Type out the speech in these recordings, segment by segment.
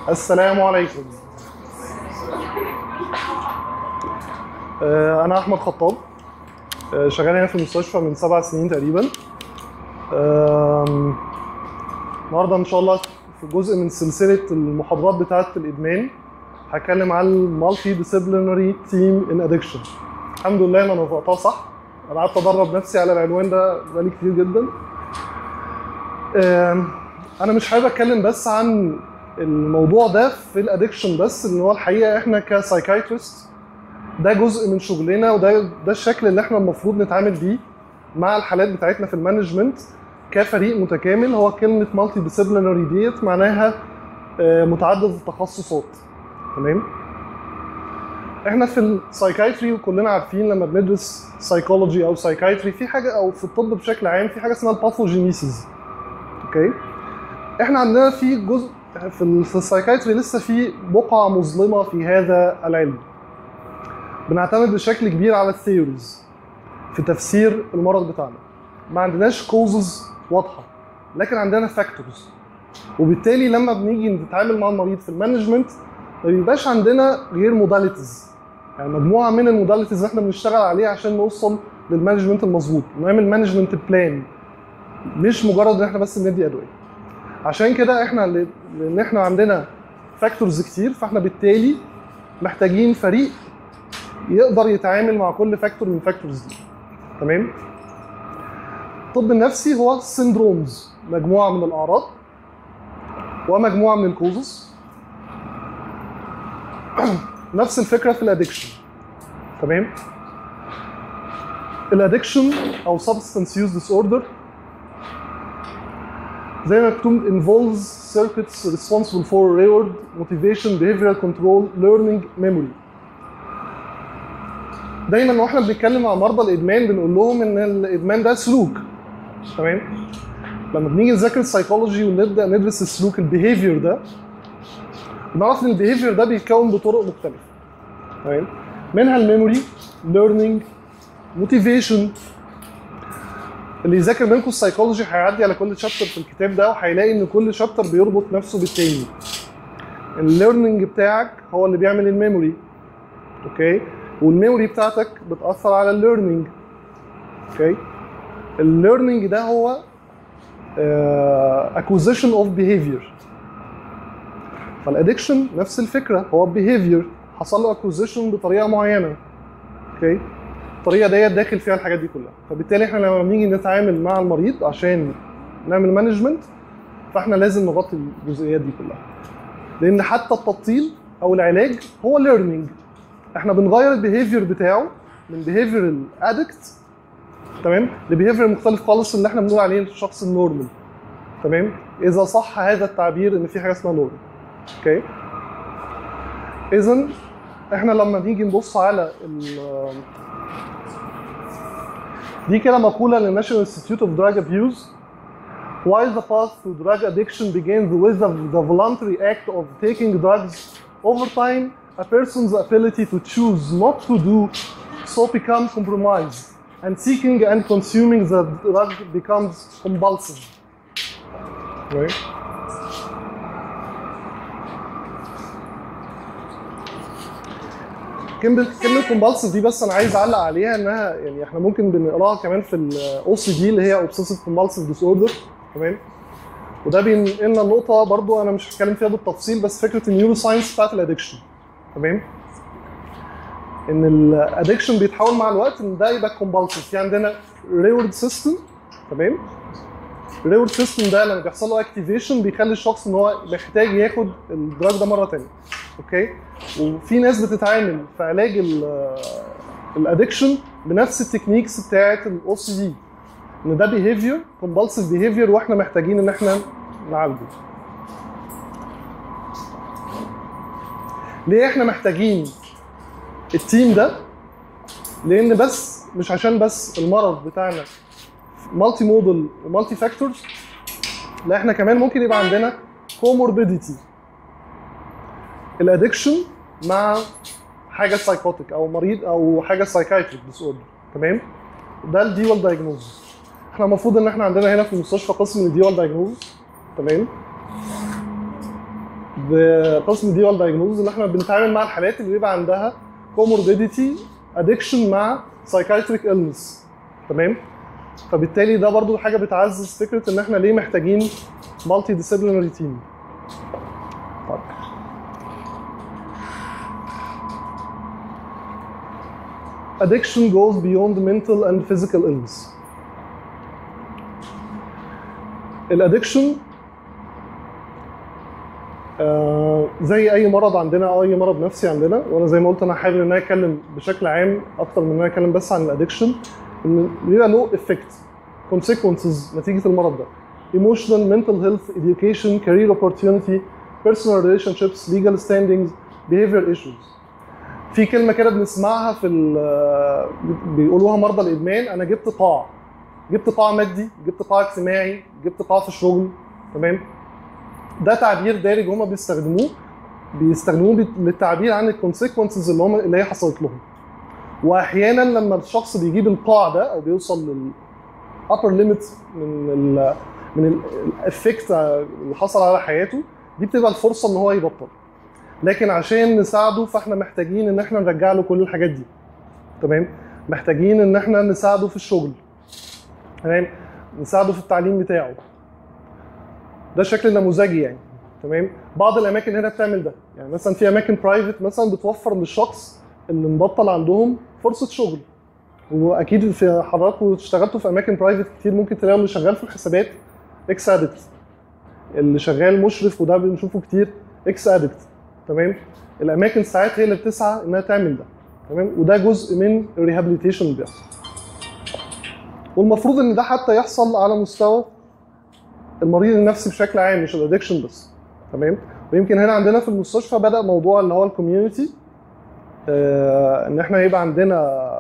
السلام عليكم آه، انا احمد خطاب آه، شغال هنا في المستشفى من سبع سنين تقريبا آم، النهارده ان شاء الله في جزء من سلسله المحاضرات بتاعه الادمان هتكلم عن المالتي ديسيبلينري تيم ان ادكشن الحمد لله انا نطقتها صح انا قعدت ادرب نفسي على العنوان ده بقالي كتير جدا آم، انا مش حابب اتكلم بس عن الموضوع ده في الادكشن بس ان هو الحقيقه احنا كسايكايترست ده جزء من شغلنا وده ده الشكل اللي احنا المفروض نتعامل بيه مع الحالات بتاعتنا في المانجمنت كفريق متكامل هو كلمه مالتي ديسيبلينري ديت معناها آه، متعدد التخصصات تمام احنا في السايكايتري وكلنا عارفين لما بندرس سايكولوجي او سايكايتري في حاجه او في الطب بشكل عام في حاجه اسمها الباثوجينيسيس اوكي احنا عندنا في جزء في ال- في السايكايتري لسه في بقعه مظلمه في هذا العلم بنعتمد بشكل كبير على الثيوريز في تفسير المرض بتاعنا ما عندناش كوزز واضحه لكن عندنا فاكتورز وبالتالي لما بنيجي نتعامل مع المريض في المانجمنت ما بيبقاش عندنا غير موداليتيز يعني مجموعه من الموداليتيز اللي احنا بنشتغل عليها عشان نوصل للمانجمنت المظبوط نعمل مانجمنت بلان مش مجرد ان احنا بس بندي ادويه عشان كده احنا ل- لان احنا عندنا فاكتورز كتير فاحنا بالتالي محتاجين فريق يقدر يتعامل مع كل فاكتور من الفاكتورز دي تمام الطب النفسي هو سيندرومز مجموعه من الاعراض ومجموعه من الكوزز نفس الفكره في الادكشن تمام الادكشن او substance use disorder زي ما مكتوب involves circuits responsible for reward, motivation, behavioral control, learning, memory. دايما واحنا بنتكلم مع مرضى الادمان بنقول لهم ان الادمان ده سلوك تمام لما بنيجي نذاكر السايكولوجي ونبدا ندرس السلوك البيهيفير ده بنعرف ان البيهيفير ده بيتكون بطرق مختلفه تمام منها الميموري ليرنينج موتيفيشن اللي يذاكر منكم السايكولوجي هيعدي على كل شابتر في الكتاب ده وهيلاقي ان كل شابتر بيربط نفسه بالتاني الليرنينج بتاعك هو اللي بيعمل الميموري اوكي والميموري بتاعتك بتاثر على الليرنينج اوكي الليرنينج ده هو اكوزيشن اوف بيهيفير فالادكشن نفس الفكره هو بيهيفير حصل له اكوزيشن بطريقه معينه اوكي الطريقه ديت داخل فيها الحاجات دي كلها فبالتالي احنا لما بنيجي نتعامل مع المريض عشان نعمل مانجمنت فاحنا لازم نغطي الجزئيات دي كلها لان حتى التبطيل او العلاج هو ليرنينج احنا بنغير البيهيفير بتاعه من بيهيفير الادكت تمام لبيهيفير مختلف خالص اللي احنا بنقول عليه الشخص النورمال تمام اذا صح هذا التعبير ان في حاجه اسمها نورمال اوكي اذا احنا لما نيجي نبص على ال- دي كده مقولة للناشونال انستيتيوت اوف دراج ابيوز While the path to drug addiction begins with the, the voluntary act of taking drugs, over time, a person's ability to choose not to do so becomes compromised, and seeking and consuming the drug becomes compulsive. Right? كلمه كلمه كومبالسيف دي بس انا عايز اعلق عليها انها يعني احنا ممكن بنقراها كمان في الاو سي دي اللي هي اوبسيسيف كومبالسيف ديس اوردر تمام وده بينقلنا النقطه برضو انا مش هتكلم فيها بالتفصيل بس فكره النيورو ساينس بتاعت الادكشن تمام ان الادكشن بيتحول مع الوقت ان ده يبقى كومبالسيف في عندنا ريورد سيستم تمام الريورد سيستم ده لما بيحصل له اكتيفيشن بيخلي الشخص ان هو محتاج ياخد الدراج ده مره ثانيه اوكي وفي ناس بتتعامل في علاج الادكشن بنفس التكنيكس بتاعت الاو سي دي ان ده بيهيفير كومبالسيف بيهيفير واحنا محتاجين ان احنا نعالجه ليه احنا محتاجين التيم ده لان بس مش عشان بس المرض بتاعنا مالتي موديل ومالتي فاكتورز لا احنا كمان ممكن يبقى عندنا كوموربيديتي الادكشن مع حاجه سايكوتيك او مريض او حاجه سايكايتريك ديس اوردر تمام ده الديوال دايجنوز احنا المفروض ان احنا عندنا هنا في المستشفى قسم الديوال دايجنوز تمام بقسم ديوال دايجنوز اللي احنا بنتعامل مع الحالات اللي بيبقى عندها كوموربيديتي ادكشن مع سايكايتريك illness تمام فبالتالي ده برضو حاجه بتعزز فكره ان احنا ليه محتاجين مالتي ديسيبلينري تيم addiction goes beyond mental and physical illness الادكشن آه زي اي مرض عندنا او اي مرض نفسي عندنا وانا زي ما قلت انا حابب ان انا اتكلم بشكل عام اكتر من ان انا اتكلم بس عن الادكشن ان بيبقى له افكت consequences نتيجه المرض ده emotional mental health education career opportunity personal relationships legal standings behavior issues في كلمه كده بنسمعها في ال- بيقولوها مرضى الادمان انا جبت قاع جبت قاع مادي جبت قاع اجتماعي جبت قاع في الشغل تمام ده تعبير دارج هما بيستخدموه بيستخدموه بت- للتعبير عن الكونسيكونسز اللي هم اللي هي حصلت لهم واحيانا لما الشخص بيجيب القاع ده او بيوصل لل upper limit من ال من الافكت اللي حصل على حياته دي بتبقى الفرصه ان هو يبطل لكن عشان نساعده فاحنا محتاجين ان احنا نرجع له كل الحاجات دي تمام محتاجين ان احنا نساعده في الشغل تمام نساعده في التعليم بتاعه ده شكل نموذجي يعني تمام بعض الاماكن هنا بتعمل ده يعني مثلا في اماكن برايفت مثلا بتوفر للشخص اللي مبطل عندهم فرصه شغل واكيد في حضراتكم اشتغلتوا في اماكن برايفت كتير ممكن تلاقوا اللي شغال في الحسابات اكس ادكت اللي شغال مشرف وده بنشوفه كتير اكس ادكت تمام الاماكن ساعات هي اللي بتسعى انها تعمل ده تمام وده جزء من الريهابيليتيشن اللي بيحصل والمفروض ان ده حتى يحصل على مستوى المريض النفسي بشكل عام مش الادكشن بس تمام ويمكن هنا عندنا في المستشفى بدا موضوع اللي هو الكوميونتي آه ان احنا يبقى عندنا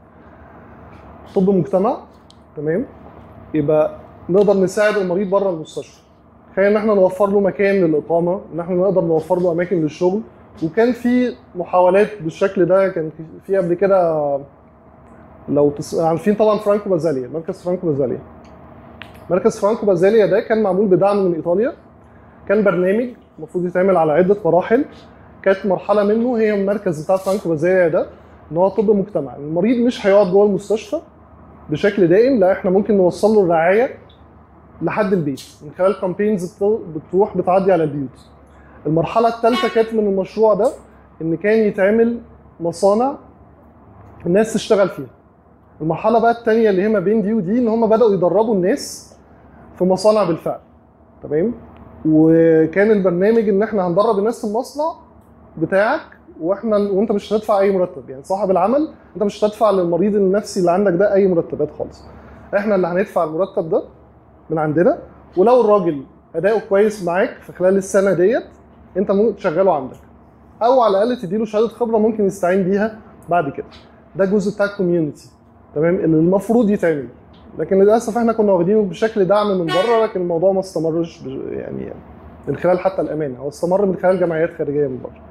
طب مجتمع تمام يبقى نقدر نساعد المريض بره المستشفى خلينا ان احنا نوفر له مكان للاقامه ان احنا نقدر نوفر له اماكن للشغل وكان في محاولات بالشكل ده كان في قبل كده لو تس... عارفين طبعا فرانكو بازاليا مركز فرانكو بازاليا مركز فرانكو بازاليا ده كان معمول بدعم من ايطاليا كان برنامج المفروض يتعمل على عده مراحل كانت مرحله منه هي المركز بتاع فرانكو بازاليا ده ان هو طب مجتمع المريض مش هيقعد جوه المستشفى بشكل دائم لا احنا ممكن نوصل له الرعايه لحد البيت من خلال كامبينز بتروح بتعدي على البيوت المرحله الثالثه كانت من المشروع ده ان كان يتعمل مصانع الناس تشتغل فيها المرحله بقى الثانيه اللي هي ما بين دي ودي ان هم بداوا يدربوا الناس في مصانع بالفعل تمام وكان البرنامج ان احنا هندرب الناس في المصنع بتاعك واحنا وانت مش هتدفع اي مرتب يعني صاحب العمل انت مش هتدفع للمريض النفسي اللي عندك ده اي مرتبات خالص احنا اللي هندفع المرتب ده من عندنا ولو الراجل اداؤه كويس معاك في خلال السنه ديت انت ممكن تشغله عندك او على الاقل تديله شهاده خبره ممكن يستعين بيها بعد كده ده الجزء بتاع الكوميونتي تمام اللي المفروض يتعمل لكن للاسف احنا كنا واخدينه بشكل دعم من بره لكن الموضوع ما استمرش يعني من خلال حتى الامانه هو استمر من خلال جمعيات خارجيه من بره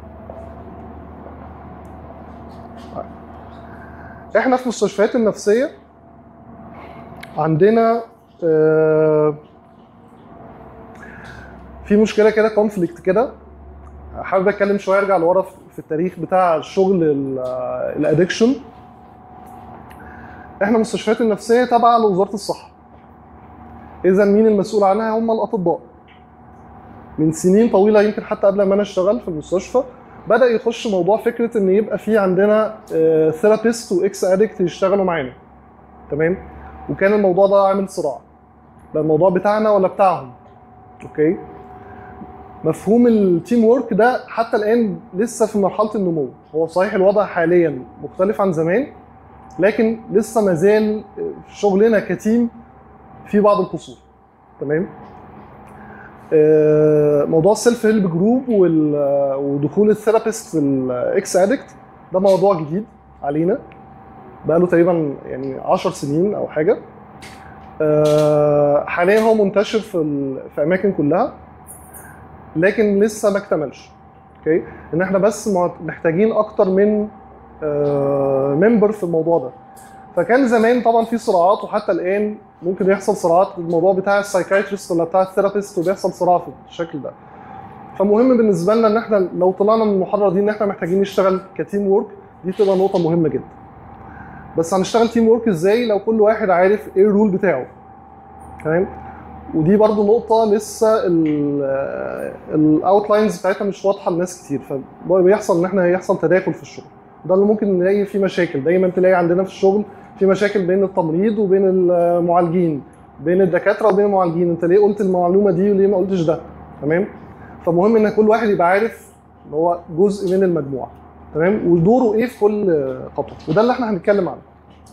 احنا في المستشفيات النفسيه عندنا آه في مشكله كده كونفليكت كده حابب اتكلم شويه ارجع لورا في التاريخ بتاع الشغل الادكشن احنا المستشفيات النفسيه تابعه لوزاره الصحه اذا مين المسؤول عنها هم الاطباء من سنين طويله يمكن حتى قبل ما انا اشتغل في المستشفى بدا يخش موضوع فكره ان يبقى في عندنا ثيرابيست واكس ادكت يشتغلوا معانا تمام وكان الموضوع ده عامل صراع ده الموضوع بتاعنا ولا بتاعهم اوكي مفهوم التيم وورك ده حتى الان لسه في مرحله النمو هو صحيح الوضع حاليا مختلف عن زمان لكن لسه ما زال شغلنا كتيم في بعض القصور تمام موضوع السيلف هيلب جروب ودخول الثيرابيست في الاكس ادكت ده موضوع جديد علينا بقاله تقريبا يعني 10 سنين او حاجه حاليا هو منتشر في في اماكن كلها لكن لسه ما اكتملش اوكي ان احنا بس محتاجين اكتر من ممبر في الموضوع ده فكان زمان طبعا في صراعات وحتى الان ممكن يحصل صراعات الموضوع بتاع السايكايترست ولا بتاع الثيرابيست وبيحصل صراع في الشكل ده فمهم بالنسبه لنا ان احنا لو طلعنا من المحاضره دي ان احنا محتاجين نشتغل كتيم وورك دي تبقى نقطه مهمه جدا بس هنشتغل تيم وورك ازاي لو كل واحد عارف ايه الرول بتاعه تمام ودي برضو نقطه لسه الاوتلاينز بتاعتها مش واضحه لناس كتير فبيحصل ان احنا يحصل تداخل في الشغل ده اللي ممكن نلاقي فيه مشاكل دايما تلاقي عندنا في الشغل في مشاكل بين التمريض وبين المعالجين بين الدكاتره وبين المعالجين انت ليه قلت المعلومه دي وليه ما قلتش ده تمام فمهم ان كل واحد يبقى عارف ان هو جزء من المجموعه تمام ودوره ايه في كل خطوه وده اللي احنا هنتكلم عنه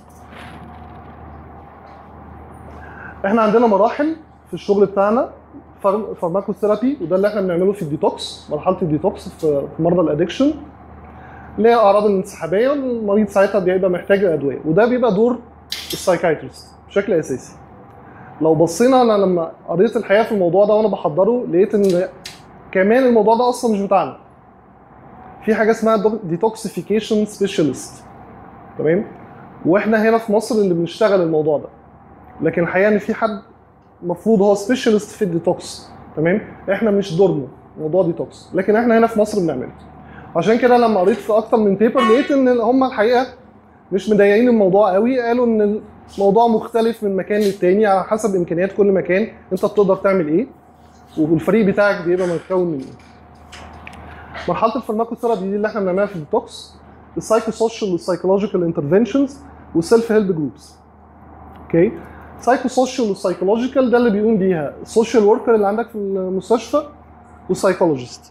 احنا عندنا مراحل في الشغل بتاعنا فارماكوثيرابي وده اللي احنا بنعمله في الديتوكس مرحله الديتوكس في مرضى الادكشن اللي هي اعراض الانسحابيه والمريض ساعتها بيبقى محتاج ادويه وده بيبقى دور السايكايترست بشكل اساسي لو بصينا انا لما قريت الحقيقه في الموضوع ده وانا بحضره لقيت ان كمان الموضوع ده اصلا مش بتاعنا في حاجه اسمها ديتوكسيفيكيشن سبيشالست تمام واحنا هنا في مصر اللي بنشتغل الموضوع ده لكن الحقيقه ان في حد المفروض هو سبيشالست في الديتوكس تمام احنا مش دورنا موضوع ديتوكس لكن احنا هنا في مصر بنعمله عشان كده لما قريت في اكتر من بيبر لقيت ان هم الحقيقه مش مضايقين الموضوع قوي قالوا ان الموضوع مختلف من مكان للتاني على حسب امكانيات كل مكان انت بتقدر تعمل ايه والفريق بتاعك بيبقى متكون من ايه مرحله الفارماكوثيرابي دي اللي احنا بنعملها في الديتوكس السايكو سوشيال والسايكولوجيكال انترفنشنز والسيلف هيلب جروبس اوكي سايكو سوشيال والسايكولوجيكال ده اللي بيقوم بيها السوشيال وركر اللي عندك في المستشفى والسايكولوجيست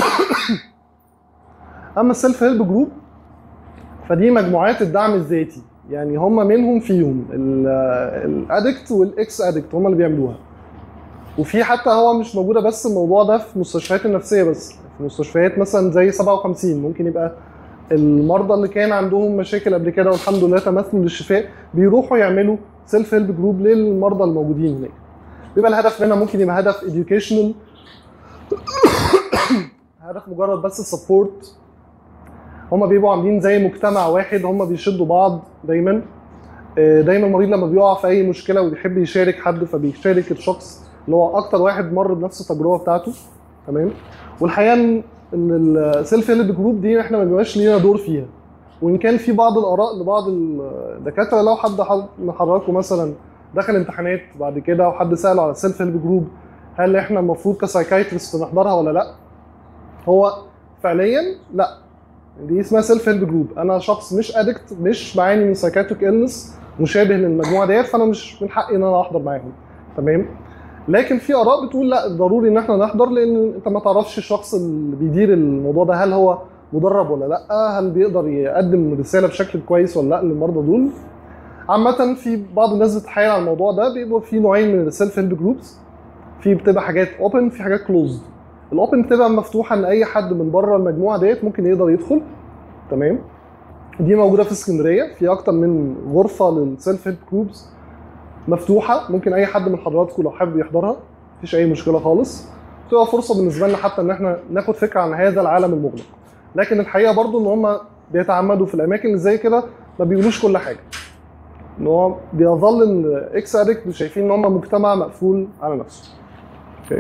اما السيلف هيلب جروب فدي مجموعات الدعم الذاتي يعني هم منهم فيهم الادكت والاكس ادكت هم اللي بيعملوها وفي حتى هو مش موجوده بس الموضوع ده في المستشفيات النفسيه بس في مستشفيات مثلا زي 57 ممكن يبقى المرضى اللي كان عندهم مشاكل قبل كده والحمد لله تمثلوا للشفاء بيروحوا يعملوا سيلف هيلب جروب للمرضى الموجودين هناك بيبقى الهدف منها ممكن يبقى هدف educational هدف مجرد بس سبورت هما بيبقوا عاملين زي مجتمع واحد هما بيشدوا بعض دايما دايما المريض لما بيقع في اي مشكله وبيحب يشارك حد فبيشارك الشخص اللي هو اكتر واحد مر بنفس التجربه بتاعته تمام والحقيقه ان السيلف هيلب جروب دي احنا ما بيبقاش لينا دور فيها وان كان في بعض الاراء لبعض الدكاتره لو حد من حضراتكم مثلا دخل امتحانات بعد كده وحد ساله على السيلف هيلب جروب هل احنا المفروض كسايكايترست نحضرها ولا لا؟ هو فعليا لا دي اسمها سيلف هيلب جروب انا شخص مش ادكت مش بعاني من سايكاتريك النس مشابه للمجموعه ديت فانا مش من حقي ان انا احضر معاهم تمام لكن في اراء بتقول لا ضروري ان احنا نحضر لان انت ما تعرفش الشخص اللي بيدير الموضوع ده هل هو مدرب ولا لا هل بيقدر يقدم رساله بشكل كويس ولا لا للمرضى دول عامة في بعض الناس بتتحايل على الموضوع ده بيبقوا في نوعين من السيلف هيلب جروبس في بتبقى حاجات اوبن في حاجات كلوزد الاوبن بتبقى مفتوحه ان اي حد من بره المجموعه ديت ممكن يقدر يدخل تمام دي موجوده في اسكندريه في اكتر من غرفه للسيلف هيلب جروبس مفتوحه ممكن اي حد من حضراتكم لو حابب يحضرها مفيش اي مشكله خالص بتبقى فرصه بالنسبه لنا حتى ان احنا ناخد فكره عن هذا العالم المغلق لكن الحقيقه برضو ان هم بيتعمدوا في الاماكن اللي زي كده ما بيقولوش كل حاجه ان هو بيظل ان اكس ادكت شايفين ان هم مجتمع مقفول على نفسه اوكي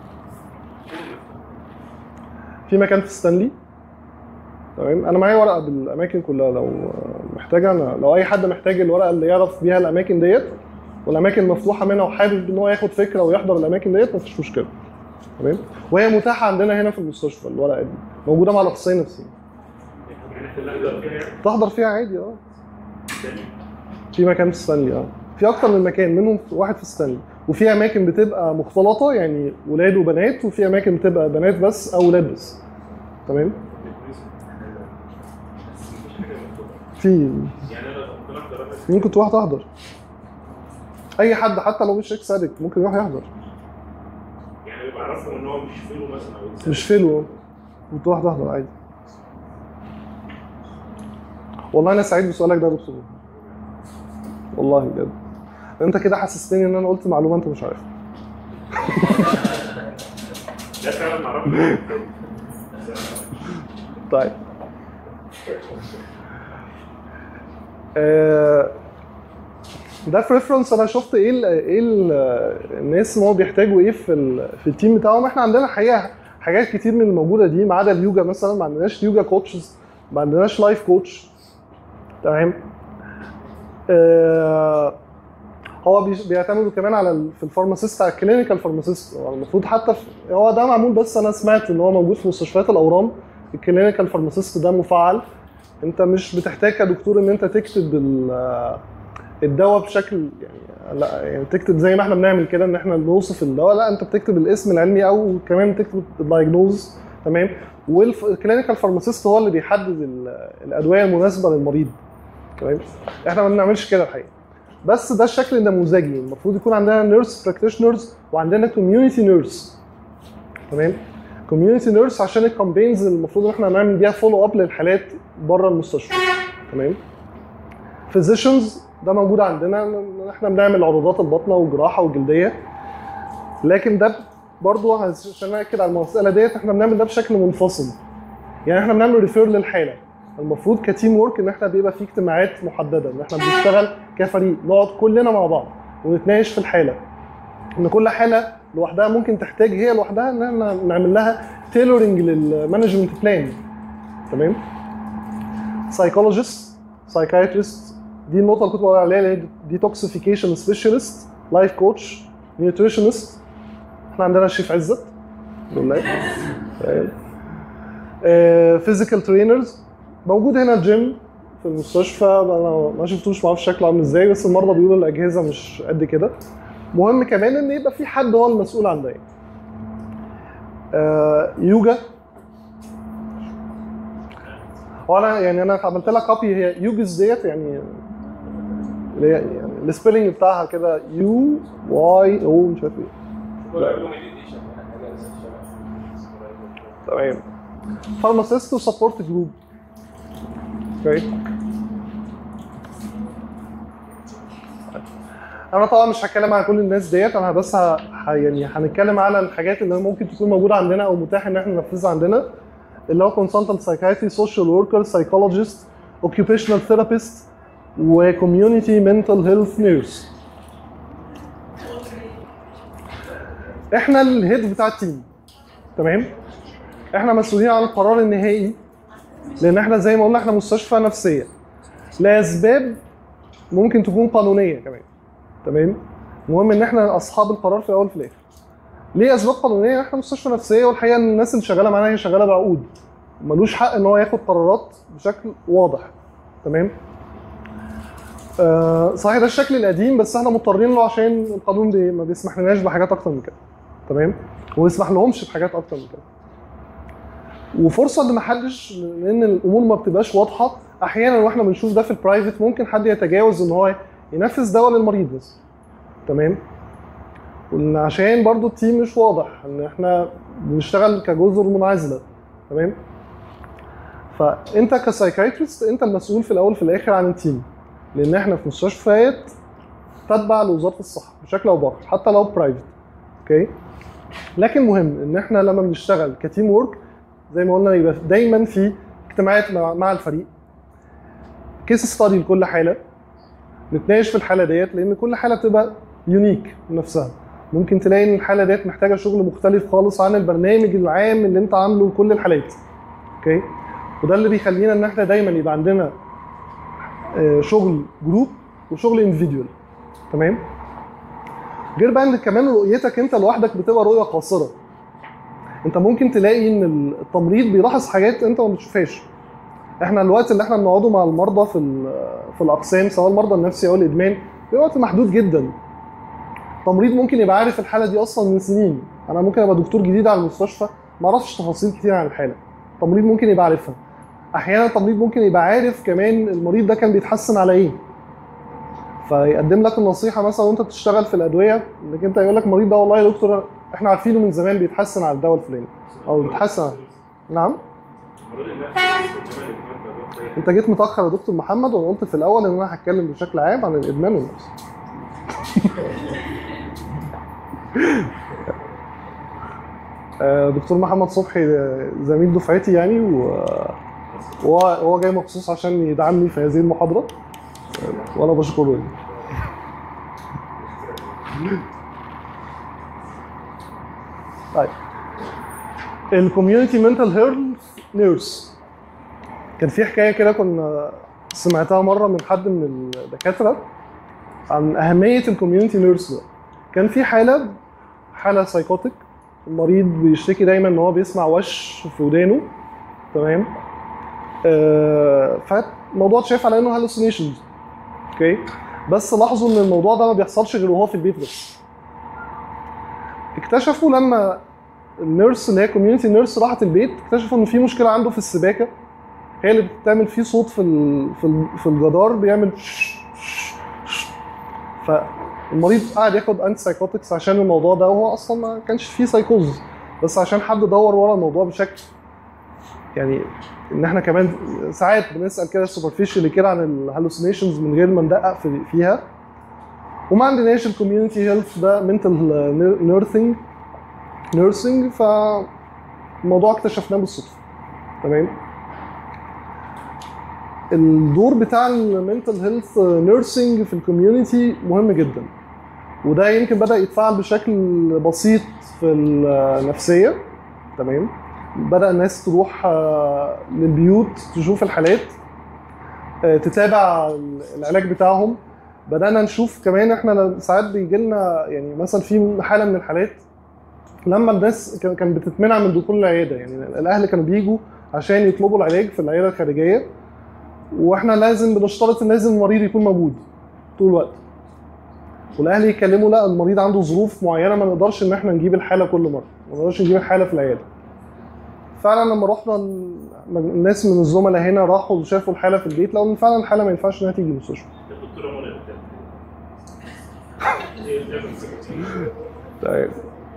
في مكان في ستانلي تمام انا معايا ورقه بالاماكن كلها لو محتاجه انا لو اي حد محتاج الورقه اللي يعرف بيها الاماكن ديت والاماكن مفتوحه منها وحابب ان هو ياخد فكره ويحضر الاماكن ديت مفيش مشكله تمام وهي متاحه عندنا هنا في المستشفى الورقه دي موجوده مع الاخصائيين النفسيين تحضر فيها عادي اه في مكان في ستانلي اه في اكتر من مكان منهم واحد في ستانلي وفي اماكن بتبقى مختلطه يعني ولاد وبنات وفي اماكن بتبقى بنات بس او ولاد بس تمام في يعني انا ممكن احضر انا ممكن تروح تحضر اي حد حتى لو مش اكس ادكت ممكن يروح يحضر يعني ببقى عارفهم ان هو مش فيلو مثلا او مش فيلو وتروح تحضر عادي والله انا سعيد بسؤالك ده يا دكتور والله بجد انت كده حسستني ان انا قلت معلومه انت مش عارفها ده فعلا معرفش طيب آه، ده في ريفرنس انا شفت ايه ال ايه ال الناس ان هو بيحتاجوا ايه في ال في التيم بتاعهم احنا عندنا حقيقه حاجات كتير من الموجوده دي ما عدا اليوجا مثلا ما عندناش يوجا كوتشز ما عندناش لايف كوتش تمام آه هو بيش- بيعتمدوا كمان على ال- في الفارماسيست على الكلينيكال فارماسيست هو المفروض حتى في هو ده معمول بس انا سمعت ان هو موجود في مستشفيات الاورام الكلينيكال فارماسيست ده مفعل انت مش بتحتاج كدكتور ان انت تكتب ال- الدواء بشكل يعني لا يعني تكتب زي ما احنا بنعمل كده ان احنا بنوصف الدواء لا انت بتكتب الاسم العلمي او كمان تكتب الدايجنوز تمام والكلينيكال فارماسيست هو اللي بيحدد ال- الادويه المناسبه للمريض تمام احنا ما بنعملش كده الحقيقه بس ده الشكل النموذجي المفروض يكون عندنا نيرس براكتيشنرز وعندنا كوميونتي نيرس تمام كوميونتي نيرس عشان الكامبينز المفروض ان احنا نعمل بيها فولو اب للحالات بره المستشفى تمام فيزيشنز ده موجود عندنا ان احنا بنعمل عروضات البطنه وجراحه وجلديه لكن ده برضه عشان اكد على المساله ديت احنا بنعمل ده بشكل منفصل يعني احنا بنعمل ريفير للحاله المفروض كتيم ورك ان احنا بيبقى في اجتماعات محدده ان احنا بنشتغل كفريق نقعد كلنا مع بعض ونتناقش في الحاله ان كل حاله لوحدها ممكن تحتاج هي لوحدها ان احنا نعمل لها تيلورنج للمانجمنت بلان تمام سايكولوجيست سايكايتريست دي النقطه اللي كنت بقول عليها اللي هي ديتوكسيفيكيشن سبيشالست لايف كوتش نيوتريشنست احنا عندنا الشيف عزت الحمد لله فيزيكال ترينرز موجود هنا الجيم في المستشفى انا ما شفتوش ما اعرفش شكله عامل ازاي بس المرضى بيقولوا الاجهزه مش قد كده مهم كمان ان يبقى في حد هو المسؤول عن ده آه يوجا هو انا يعني انا عملت لها كوبي هي يوجز ديت يعني اللي هي يعني السبيلنج بتاعها كده يو واي او مش عارف ايه تمام فارماسيست وسبورت جروب اوكي انا طبعا مش هتكلم عن كل الناس ديت انا بس ه... ه... يعني هنتكلم على الحاجات اللي ممكن تكون موجوده عندنا او متاح ان احنا ننفذها عندنا اللي هو كونسلتنت سايكايتري سوشيال وركر سايكولوجيست اوكيوبيشنال ثيرابيست وكوميونتي منتال هيلث نيرس احنا الهيد بتاع التيم تمام احنا مسؤولين عن القرار النهائي لان احنا زي ما قلنا احنا مستشفى نفسيه لاسباب ممكن تكون قانونيه كمان تمام المهم ان احنا اصحاب القرار في الاول وفي الاخر ليه اسباب قانونيه احنا مستشفى نفسيه والحقيقه ان الناس اللي شغاله معانا هي شغاله بعقود ملوش حق ان هو ياخد قرارات بشكل واضح تمام آه صحيح ده الشكل القديم بس احنا مضطرين له عشان القانون بي ما بيسمح لناش بحاجات اكتر من كده تمام وما يسمح لهمش بحاجات اكتر من كده وفرصه ان ما حدش لان الامور ما بتبقاش واضحه احيانا واحنا بنشوف ده في البرايفت ممكن حد يتجاوز ان هو ينفذ دواء للمريض بس تمام وإن عشان برضو التيم مش واضح ان احنا بنشتغل كجزر منعزله تمام فانت كسايكايتريست انت المسؤول في الاول في الاخر عن التيم لان احنا في مستشفيات تتبع لوزاره الصحه بشكل او باخر حتى لو برايفت اوكي لكن مهم ان احنا لما بنشتغل كتيم وورك زي ما قلنا يبقى دايما في اجتماعات مع, مع الفريق كيس ستادي لكل حاله نتناقش في الحاله ديت لان كل حاله بتبقى يونيك نفسها ممكن تلاقي ان الحاله ديت محتاجه شغل مختلف خالص عن البرنامج العام اللي انت عامله لكل الحالات اوكي وده اللي بيخلينا ان احنا دايما يبقى عندنا آه، شغل جروب وشغل اندفيديوال تمام غير بقى ان كمان رؤيتك انت لوحدك بتبقى رؤيه قاصره انت ممكن تلاقي ان التمريض بيلاحظ حاجات انت ما بتشوفهاش احنا الوقت اللي احنا بنقعده مع المرضى في ال- في الاقسام سواء المرضى النفسي او الادمان بيبقى وقت محدود جدا التمريض ممكن يبقى عارف الحاله دي اصلا من سنين انا ممكن ابقى دكتور جديد على المستشفى ما اعرفش تفاصيل كتير عن الحاله التمريض ممكن يبقى عارفها احيانا التمريض ممكن يبقى عارف كمان المريض ده كان بيتحسن على ايه فيقدم لك النصيحه مثلا وانت بتشتغل في الادويه انك انت يقول لك المريض ده والله يا دكتور احنا عارفينه من زمان بيتحسن على الدواء الفلاني او بيتحسن نعم المريض النفسي استخدام الادمان ده بيحصل انت جيت متاخر يا دكتور محمد وانا قلت في الاول ان انا هتكلم بشكل عام عن الادمان والنفس آه، دكتور محمد صبحي آه، زميل دفعتي يعني و- وهو هو جاي مخصوص عشان يدعمني في هذه المحاضره آه، وانا بشكره يعني. طيب الكوميونتي منتال هيلث نيرس كان في حكايه كده كنا سمعتها مره من حد من الدكاتره عن اهميه الكوميونتي نيرس ده كان في حاله حاله سايكوتيك المريض بيشتكي دايما ان هو بيسمع وش في ودانه تمام آه فالموضوع اتشاف على انه هالوسينيشنز اوكي بس لاحظوا ان الموضوع ده ما بيحصلش غير وهو في البيت بس اكتشفوا لما النيرس اللي هي كوميونتي نيرس راحت البيت اكتشفوا ان في مشكله عنده في السباكه هي اللي بتعمل فيه صوت في ال- في ال- في الجدار بيعمل ش- ش- ش. فالمريض قاعد ياخد انتي سايكوتكس عشان الموضوع ده وهو اصلا ما كانش فيه سايكوز بس عشان حد دور ورا الموضوع بشكل يعني ان احنا كمان ساعات بنسال كده سوبرفيشالي كده عن الهلوسينيشنز من غير ما ندقق في فيها وما عندناش الكوميونتي هيلث ده منتال نيرثنج نيرسينج فالموضوع اكتشفناه بالصدفه تمام الدور بتاع المنتال هيلث نيرسينج في الكوميونتي مهم جدا وده يمكن بدا يتفعل بشكل بسيط في النفسيه تمام بدا الناس تروح آه، للبيوت تشوف الحالات آه، تتابع العلاج بتاعهم بدانا نشوف كمان احنا ساعات بيجي لنا يعني مثلا في حاله من الحالات لما الناس كان- كان بتتمنع من دخول العياده يعني الاهل كانوا بيجوا عشان يطلبوا العلاج في العياده الخارجيه واحنا لازم بنشترط ان لازم المريض يكون موجود طول الوقت والاهل يتكلموا لا المريض عنده ظروف معينه ما نقدرش ان احنا نجيب الحاله كل مره ما نقدرش نجيب الحاله في العياده فعلا لما رحنا ال- الناس من الزملاء هنا راحوا وشافوا الحاله في البيت لقوا ان فعلا الحاله ما ينفعش انها تيجي المستشفى الدكتوره منى اللي بتعمل هي بتعمل سكرتير طيب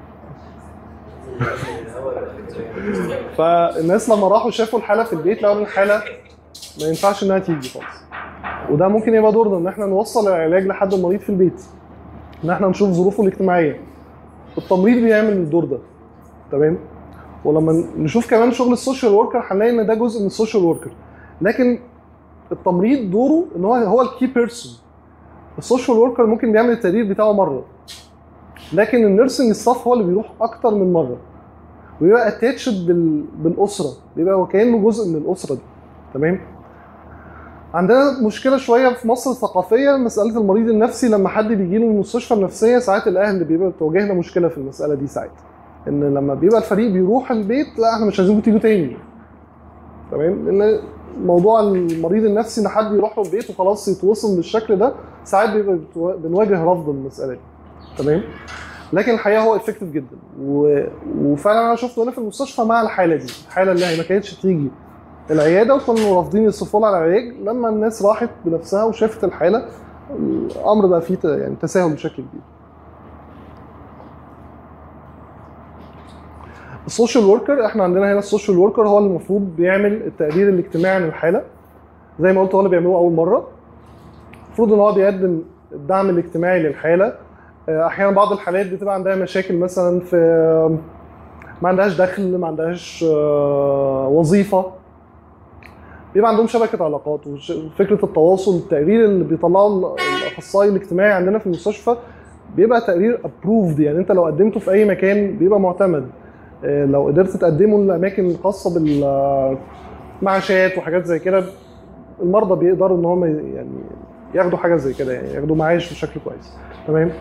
فالناس لما راحوا شافوا الحاله في البيت لقوا ان الحاله ما ينفعش انها تيجي خالص وده ممكن يبقى دورنا ان احنا نوصل العلاج لحد المريض في البيت ان احنا نشوف ظروفه الاجتماعيه التمريض بيعمل الدور ده تمام ولما نشوف كمان شغل السوشيال وركر هنلاقي ان ده جزء من السوشيال وركر لكن التمريض دوره ان هو هو الكي بيرسون السوشيال وركر ممكن بيعمل التقرير بتاعه مره لكن النيرسنج ستاف هو اللي بيروح اكتر من مره ويبقى اتاتشد بال... بالاسره بيبقى وكانه جزء من الاسره دي تمام عندنا مشكله شويه في مصر ثقافيه مساله المريض النفسي لما حد بيجي له من المستشفى النفسيه ساعات الاهل بيبقى بتواجهنا مشكله في المساله دي ساعات ان لما بيبقى الفريق بيروح البيت لا احنا مش عايزينكم تيجوا تاني تمام لان موضوع المريض النفسي ان حد يروح له البيت وخلاص يتوصل بالشكل ده ساعات بيبقى بتوا- بنواجه رفض المساله دي تمام لكن الحقيقه هو افكتيف جدا و... وفعلا انا شفته هنا في المستشفى مع الحاله دي الحاله اللي هي ما كانتش تيجي العياده وكانوا رافضين يصرفوا لها على العلاج لما الناس راحت بنفسها وشافت الحاله الامر بقى فيه ت- يعني تساهل بشكل كبير السوشيال وركر احنا عندنا هنا السوشيال وركر هو اللي المفروض بيعمل التقرير الاجتماعي عن الحاله زي ما قلت هو اللي بيعملوه اول مره المفروض ان هو بيقدم الدعم الاجتماعي للحاله آه، احيانا بعض الحالات بتبقى عندها مشاكل مثلا في ما عندهاش دخل ما عندهاش آه، وظيفه بيبقى عندهم شبكه علاقات وفكره التواصل التقرير اللي بيطلعه ال- الاخصائي الاجتماعي عندنا في المستشفى بيبقى تقرير ابروفد يعني انت لو قدمته في اي مكان بيبقى معتمد آه، لو قدرت تقدمه لاماكن الخاصه بالمعاشات وحاجات زي كده المرضى بيقدروا ان هم يعني ياخدوا حاجه زي كده يعني ياخدوا معاش بشكل كويس تمام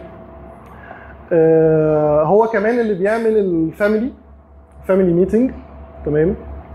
آه، هو كمان اللي بيعمل الفاميلي فاميلي ميتنج تمام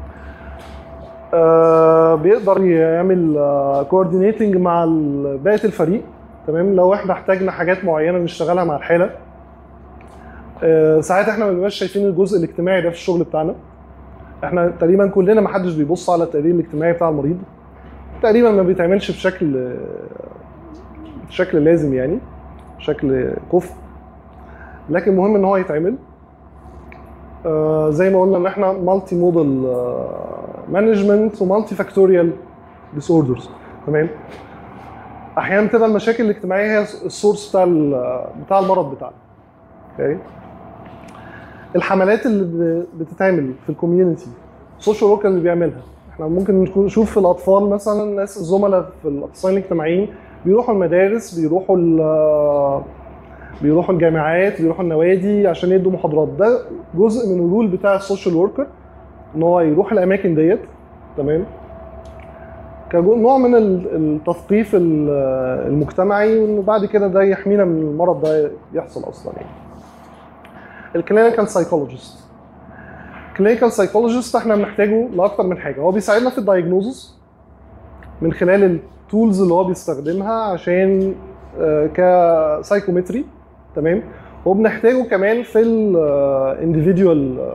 آه، بيقدر يعمل كوردينيتنج مع ال- بقيه الفريق تمام لو احنا احتاجنا حاجات معينه نشتغلها مع الحاله آه، ساعات احنا ما بنبقاش شايفين الجزء الاجتماعي ده في الشغل بتاعنا احنا تقريبا كلنا ما حدش بيبص على التقرير الاجتماعي بتاع المريض تقريبا ما بيتعملش بشكل آه، بشكل لازم يعني بشكل كفء لكن مهم ان هو يتعمل آه، زي ما قلنا ان احنا مالتي موديل مانجمنت ومالتي فاكتوريال ديس اوردرز تمام احيانا بتبقى المشاكل الاجتماعيه هي السورس بتاع ال- بتاع المرض بتاعنا اوكي الحملات اللي ب- بتتعمل في الكوميونتي السوشيال وركر اللي بيعملها احنا ممكن نكون- نشوف في الاطفال مثلا ناس الزملاء في الاخصائيين الاجتماعيين بيروحوا المدارس بيروحوا ال- بيروحوا الجامعات بيروحوا النوادي عشان يدوا محاضرات ده جزء من الرول بتاع السوشيال وركر ان هو يروح الاماكن ديت تمام كنوع من ال- التثقيف ال- المجتمعي وانه بعد كده ده يحمينا من المرض ده يحصل اصلا يعني الكلينيكال سايكولوجيست كلينيكال سايكولوجيست احنا بنحتاجه لاكتر من حاجه هو بيساعدنا في الدايجنوزس من خلال التولز اللي هو بيستخدمها عشان كسايكومتري تمام وبنحتاجه كمان في الانديفيدوال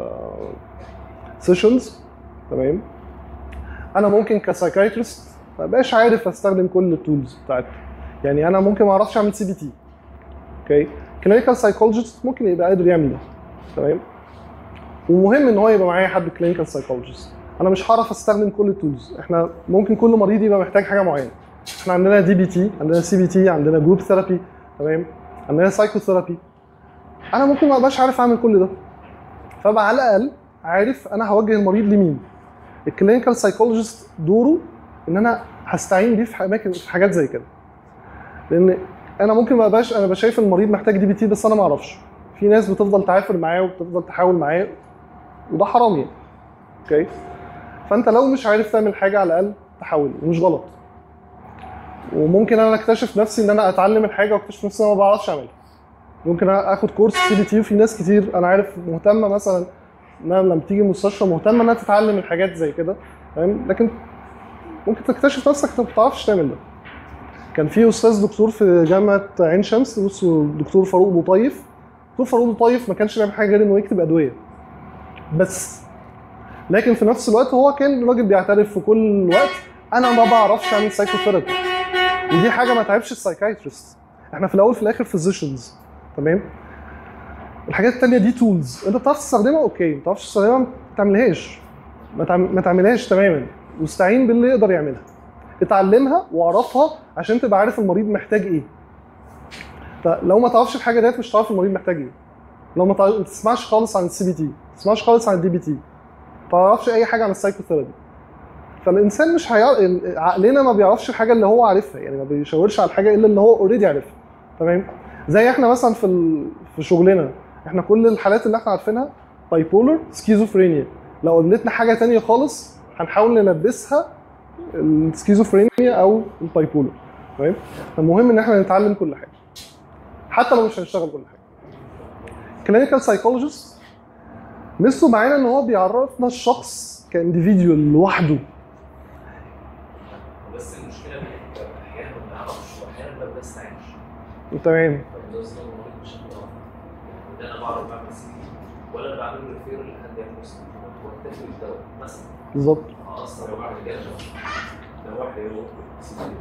سيشنز تمام انا ممكن كسايكايترست ما بقاش عارف استخدم كل التولز بتاعتي يعني انا ممكن ما اعرفش اعمل سي بي تي اوكي كلينيكال سايكولوجيست ممكن يبقى قادر يعمل ده تمام ومهم ان هو يبقى معايا حد كلينيكال سايكولوجيست انا مش هعرف استخدم كل التولز احنا ممكن كل مريض يبقى محتاج حاجه معينه احنا عندنا دي بي تي عندنا سي بي تي عندنا جروب ثيرابي تمام عندنا سايكو ثيرابي انا ممكن ما ابقاش عارف اعمل كل ده فابقى على الاقل عارف انا هوجه المريض لمين الكلينيكال سايكولوجيست دوره ان انا هستعين بيه في اماكن في حاجات زي كده لان انا ممكن ما ابقاش انا شايف المريض محتاج دي بي تي بس انا ما اعرفش في ناس بتفضل تعافر معاه وبتفضل تحاول معاه وده حرام يعني اوكي فانت لو مش عارف تعمل حاجه على الاقل تحاول ومش غلط وممكن انا اكتشف نفسي ان انا اتعلم الحاجه واكتشف نفسي ان انا ما بعرفش اعملها ممكن اخد كورس سي بي تي وفي ناس كتير انا عارف مهتمه مثلا انها لما تيجي المستشفى مهتمه انها تتعلم الحاجات زي كده فاهم لكن ممكن تكتشف نفسك انت ما بتعرفش تعمل ده كان في استاذ دكتور في جامعه عين شمس اسمه الدكتور فاروق بوطيف دكتور فاروق بوطيف ما كانش بيعمل حاجه غير انه يكتب ادويه بس لكن في نفس الوقت هو كان راجل بيعترف في كل وقت انا ما بعرفش اعمل سايكوثيرابي ودي حاجه ما تعبش السايكايترست احنا في الاول في الاخر فيزيشنز تمام الحاجات التانية دي تولز انت بتعرف تستخدمها اوكي ما بتعرفش تستخدمها ما تعملهاش ما تعم- ما تعملهاش تماما واستعين باللي يقدر يعملها اتعلمها واعرفها عشان تبقى عارف المريض محتاج ايه فلو ما تعرفش الحاجه ديت مش هتعرف المريض محتاج ايه لو ما تعرف- ما تسمعش خالص عن السي بي تي ما تسمعش خالص عن الدي بي تي ما تعرفش اي حاجه عن السايكوثيرابي فالانسان مش هيعرف عقلنا ما بيعرفش الحاجه اللي هو عارفها يعني ما بيشاورش على الحاجه الا اللي هو اوريدي عارفها تمام زي احنا مثلا في ال... في شغلنا احنا كل الحالات اللي احنا عارفينها باي بولر سكيزوفرينيا لو قابلتنا حاجه تانية خالص هنحاول نلبسها السكيزوفرينيا او الباي بولر تمام فالمهم ان احنا نتعلم كل حاجه حتى لو مش هنشتغل كل حاجه كلينيكال سايكولوجيست ميزته معانا ان هو بيعرفنا الشخص كانديفيديوال لوحده بس المشكله ان احنا احيانا ما بنعرفش واحيانا ما بنستعينش تمام طب ده اصلا المريض مش هنعرف ده انا بعرف بعمل سي ولا انا بعمل ريفير لحد يعمل واكتفي بالدواء مثلا بالظبط هاثر بعد كده ده واحد يروح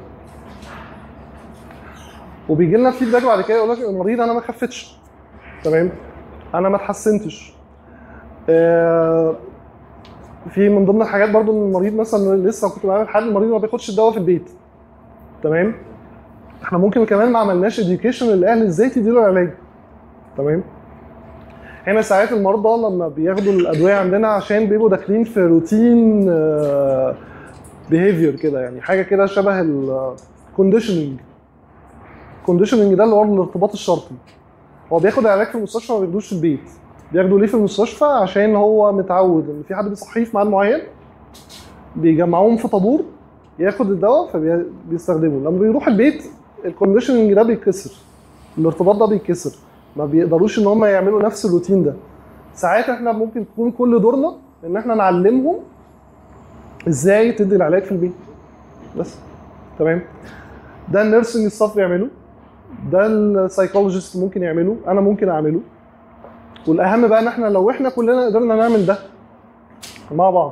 وبيجي لنا فيدباك بعد كده يقول لك المريض انا ما خفتش تمام انا ما اتحسنتش آه، في من ضمن الحاجات برضو ان المريض مثلا لسه كنت بعمل حل المريض ما بياخدش الدواء في البيت تمام احنا ممكن كمان ما عملناش اديوكيشن للاهل ازاي تديله العلاج تمام هنا ساعات المرضى لما بياخدوا الادويه عندنا عشان بيبقوا داخلين في روتين بيهيفير كده يعني حاجه كده شبه الكونديشننج الكونديشننج ده اللي هو الارتباط الشرطي هو بياخد العلاج في المستشفى ما بياخدوش في البيت بياخده ليه في المستشفى عشان هو متعود ان في حد بيصحيه في ميعاد معين بيجمعوهم في طابور ياخد الدواء فبيستخدمه لما بيروح البيت الكونديشننج ده بيتكسر الارتباط ده بيتكسر ما بيقدروش ان هم يعملوا نفس الروتين ده ساعات احنا ممكن تكون كل دورنا ان احنا نعلمهم ازاي تدي العلاج في البيت بس تمام ده النيرسنج ستاف بيعمله ده السايكولوجيست ممكن يعمله انا ممكن اعمله والاهم بقى ان احنا لو احنا كلنا قدرنا نعمل ده مع بعض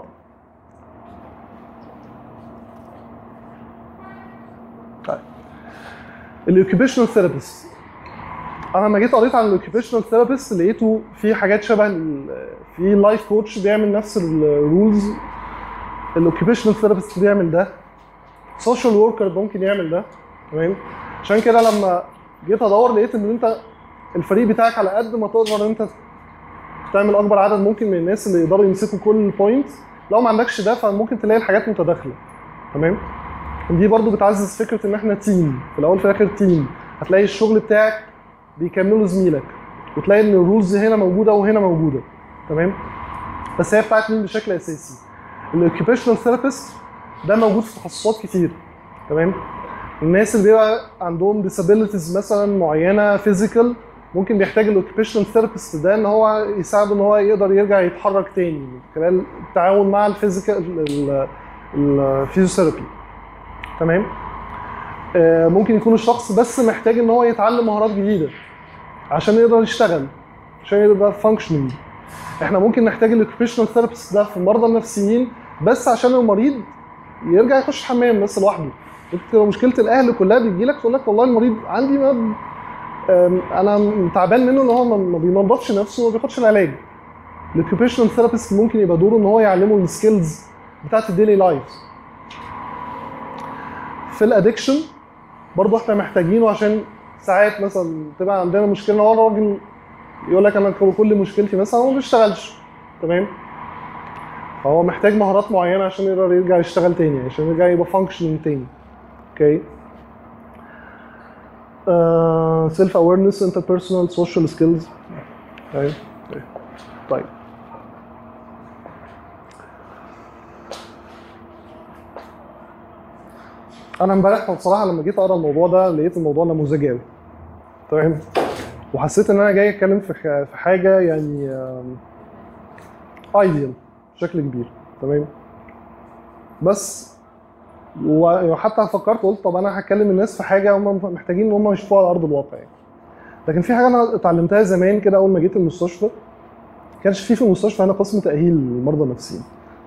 طيب الاوكيبيشنال ثيرابيست انا لما جيت قريت عن الاوكيبيشنال ثيرابيست لقيته في حاجات شبه ال- في لايف كوتش بيعمل نفس الرولز الاوكيبيشنال ثيرابيست بيعمل ده سوشيال وركر ممكن يعمل ده تمام عشان كده لما جيت ادور لقيت ان انت الفريق بتاعك على قد ما تقدر ان انت تعمل اكبر عدد ممكن من الناس اللي يقدروا يمسكوا كل بوينت لو ما عندكش ده فممكن تلاقي الحاجات متداخله تمام دي برضو بتعزز فكره ان احنا تيم في الاول في الاخر تيم هتلاقي الشغل بتاعك بيكملوا زميلك وتلاقي ان الرولز هنا موجوده وهنا موجوده تمام بس هي بتاعت مين بشكل اساسي الاوكيبيشنال ثيرابيست ده موجود في تخصصات كتير تمام الناس اللي بيبقى عندهم disabilities مثلا معينه فيزيكال ممكن بيحتاج الاوكيبيشنال ثيرابيست ده ان هو يساعده ان هو يقدر يرجع يتحرك تاني من خلال التعاون مع الفيزيكال الفيزيوثيرابي تمام آه، ممكن يكون الشخص بس محتاج ان هو يتعلم مهارات جديده عشان يقدر يشتغل عشان يقدر فانكشننج احنا ممكن نحتاج الاوكيبيشنال ثيرابيست ده في المرضى النفسيين بس عشان المريض يرجع يخش الحمام بس لوحده ممكن تبقى مشكله الاهل كلها بتجي لك تقول لك والله المريض عندي ما أم، انا تعبان منه ان هو ما- ما بينظفش نفسه وما بياخدش العلاج الاوكيبيشنال ثيرابيست ممكن يبقى دوره ان هو يعلمه السكيلز بتاعت الديلي لايف في الادكشن برضه احنا محتاجينه عشان ساعات مثلا تبقى عندنا مشكله ان هو الراجل يقول لك انا كل مشكلتي مثلا هو ما بيشتغلش تمام فهو محتاج مهارات معينه عشان يقدر يرجع يشتغل تاني عشان يرجع يبقى فانكشننج تاني اوكي سيلف اويرنس انتربيرسونال سوشيال سكيلز طيب طيب. طيب انا امبارح بصراحه لما جيت اقرا الموضوع ده لقيت الموضوع نموذجي قوي تمام وحسيت ان انا جاي اتكلم في خ- في حاجه يعني ايديال بشكل كبير تمام بس و- وحتى فكرت قلت طب انا هكلم الناس في حاجه هم محتاجين ان هم يشوفوها على ارض الواقع يعني. لكن في حاجه انا اتعلمتها زمان كده اول ما جيت المستشفى ما كانش في في المستشفى هنا قسم تاهيل للمرضى النفسيين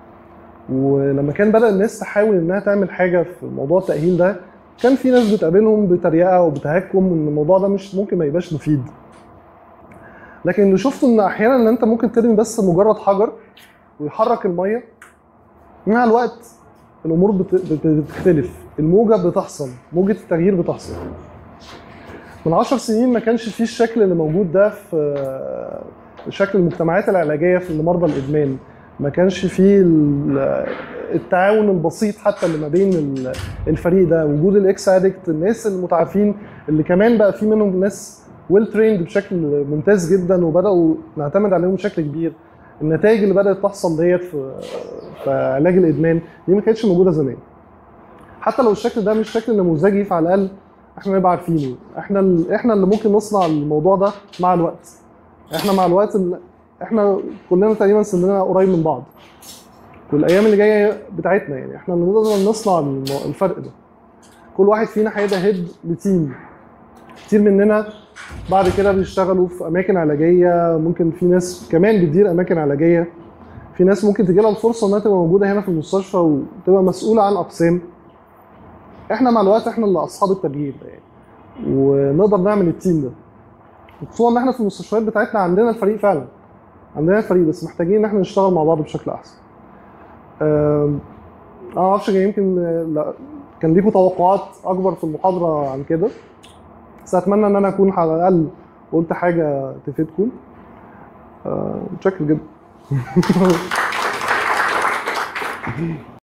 ولما كان بدا الناس تحاول انها تعمل حاجه في موضوع التاهيل ده كان في ناس بتقابلهم بتريقه وبتهكم ان الموضوع ده مش ممكن ما يبقاش مفيد لكن اللي شفته ان احيانا ان انت ممكن ترمي بس مجرد حجر ويحرك الميه مع الوقت الامور بت- بت- بتختلف الموجه بتحصل موجه التغيير بتحصل من عشر سنين ما كانش فيه الشكل اللي موجود ده في شكل المجتمعات العلاجيه في مرضى الادمان ما كانش فيه ال- التعاون البسيط حتى اللي ما بين ال- الفريق ده وجود الاكس ادكت الناس المتعافين اللي كمان بقى في منهم ناس ويل تريند بشكل ممتاز جدا وبداوا نعتمد عليهم بشكل كبير النتائج اللي بدات تحصل ديت في في علاج الادمان دي ما كانتش موجوده زمان حتى لو الشكل ده مش شكل نموذجي فعلى الاقل احنا نبقى عارفينه احنا ال- احنا اللي ممكن نصنع الموضوع ده مع الوقت احنا مع الوقت ال- احنا كلنا تقريبا سننا قريب من بعض والايام اللي جايه بتاعتنا يعني احنا اللي نقدر نصنع الم- الفرق ده كل واحد فينا هيبقى هيد لتيم كتير مننا بعد كده بيشتغلوا في اماكن علاجيه ممكن في ناس كمان بتدير اماكن علاجيه في ناس ممكن تجي لها الفرصه انها تبقى موجوده هنا في المستشفى وتبقى مسؤوله عن اقسام احنا مع الوقت احنا اللي اصحاب التغيير ده يعني ونقدر نعمل التيم ده خصوصا ان احنا في المستشفيات بتاعتنا عندنا الفريق فعلا عندنا الفريق بس محتاجين ان احنا نشتغل مع بعض بشكل احسن أم، انا ما اعرفش يمكن لا كان ليكم توقعات اكبر في المحاضره عن كده بس اتمنى ان انا اكون على الاقل قلت حاجه تفيدكم أه، متشكر جدا